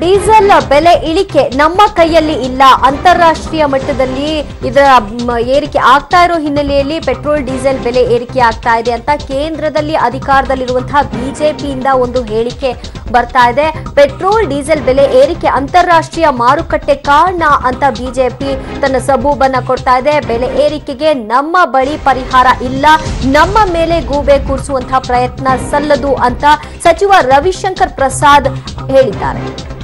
diesel ಬೆಲೆ ಇಳಿಕೆ ನಮ್ಮ ಕೈಯಲ್ಲಿ ಇಲ್ಲ ಅಂತಾರಾಷ್ಟ್ರೀಯ ಮಟ್ಟದಲ್ಲಿ ಇದರ ಮ್, ಏರಿಕೆ ಆಗ್ತಾ ಇರೋ ಹಿನ್ನೆಲೆಯಲ್ಲಿ ಪೆಟ್ರೋಲ್ ಡೀಸೆಲ್ ಬೆಲೆ ಏರಿಕೆ ಆಗ್ತಾ ಇದೆ ಅಂತ ಕೇಂದ್ರದಲ್ಲಿ ಅಧಿಕಾರದಲ್ಲಿರುವಂತಹ ಬಿಜೆಪಿಯಿಂದ ಒಂದು ಹೇಳಿಕೆ ಬರ್ತಾ ಇದೆ ಪೆಟ್ರೋಲ್ ಡೀಸೆಲ್ ಬೆಲೆ ಏರಿಕೆ ಅಂತಾರಾಷ್ಟ್ರೀಯ ಮಾರುಕಟ್ಟೆ ಕಾರಣ ಅಂತ ಬಿಜೆಪಿ ತನ್ನ ಸಬೂಬನ್ನ ಕೊಡ್ತಾ ಇದೆ ಬೆಲೆ ಏರಿಕೆಗೆ ನಮ್ಮ ಬಳಿ ಪರಿಹಾರ ಇಲ್ಲ ನಮ್ಮ ಮೇಲೆ ಗೂಬೆ ಕೂರಿಸುವಂತಹ ಪ್ರಯತ್ನ ಸಲ್ಲದು ಅಂತ ಸಚಿವ ರವಿಶಂಕರ್ ಪ್ರಸಾದ್ ಹೇಳಿದ್ದಾರೆ